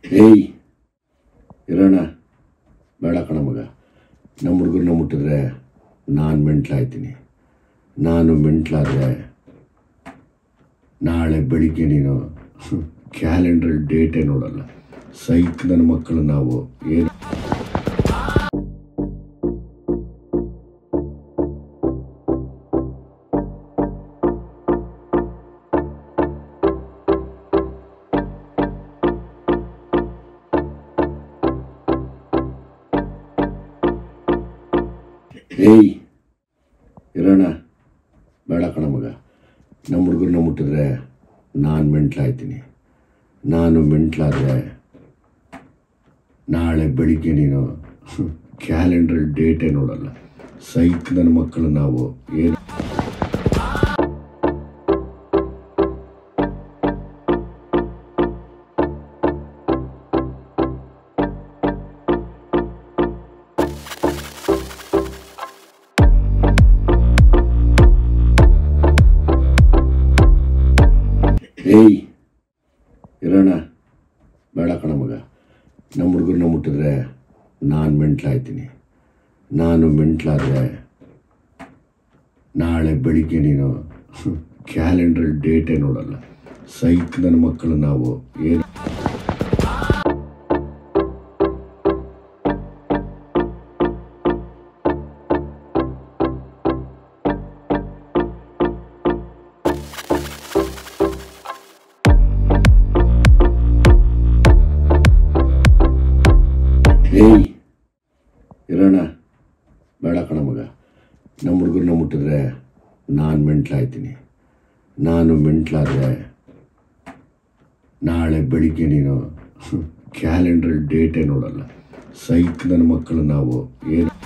ಏಯ್ ಇರೋಣ ಬೇಡ ಕಣ ಮಗ ನಮ್ಮ ಹುಡುಗರನ್ನ ಮುಟ್ಟಿದ್ರೆ ನಾನು ಮೆಂಟ್ಲಾಯ್ತೀನಿ ನಾನು ಮೆಂಟ್ಲಾದರೆ ನಾಳೆ ಬೆಳಿಗ್ಗೆ ನೀನು ಕ್ಯಾಲೆಂಡ್ರಲ್ಲಿ ಡೇಟೇ ನೋಡಲ್ಲ ಸೈಕ್ ನನ್ನ ಮಕ್ಕಳು ನಾವು ಏನು ಏಯ್ ಇರೋಣ ಬೇಡ ಕಣ ಮಗ ನಮ್ಮ ಹುಡುಗರನ್ನ ಮುಟ್ಟಿದ್ರೆ ನಾನು ಮೆಂಟ್ಲಾಯ್ತೀನಿ ನಾನು ಮೆಂಟ್ಲಾದರೆ ನಾಳೆ ಬೆಳಿಗ್ಗೆ ನೀನು ಕ್ಯಾಲೆಂಡ್ರಲ್ಲಿ ಡೇಟೇ ನೋಡಲ್ಲ ಸೈಕ್ ನನ್ನ ಮಕ್ಕಳು ನಾವು ಏನು ಏಯ್ ಇರೋಣ ಬೇಡ ಕಣ ಮಗ ನಮ್ಮ ಹುಡುಗರನ್ನ ಮುಟ್ಟಿದ್ರೆ ನಾನು ಮೆಂಟ್ಲಾಯ್ತೀನಿ ನಾನು ಮೆಂಟ್ಲಾದರೆ ನಾಳೆ ಬೆಳಿಗ್ಗೆ ನೀನು ಕ್ಯಾಲೆಂಡ್ರಲ್ಲಿ ಡೇಟೇ ನೋಡಲ್ಲ ಸೈಕ್ ನನ್ನ ಮಕ್ಕಳು ನಾವು ಏನು ಏಯ್ ಇರೋಣ ಬೇಡ ಕಣ ಮಗ ನಮ್ಮ ಹುಡುಗರನ್ನ ಮುಟ್ಟಿದ್ರೆ ನಾನು ಮೆಂಟ್ಲಾಯ್ತೀನಿ ನಾನು ಮೆಂಟ್ಲಾದರೆ ನಾಳೆ ಬೆಳಿಗ್ಗೆ ನೀನು ಕ್ಯಾಲೆಂಡ್ರಲ್ಲಿ ಡೇಟೇ ನೋಡಲ್ಲ ಸೈಕ್ ನನ್ನ ಮಕ್ಕಳು ನಾವು ಏನು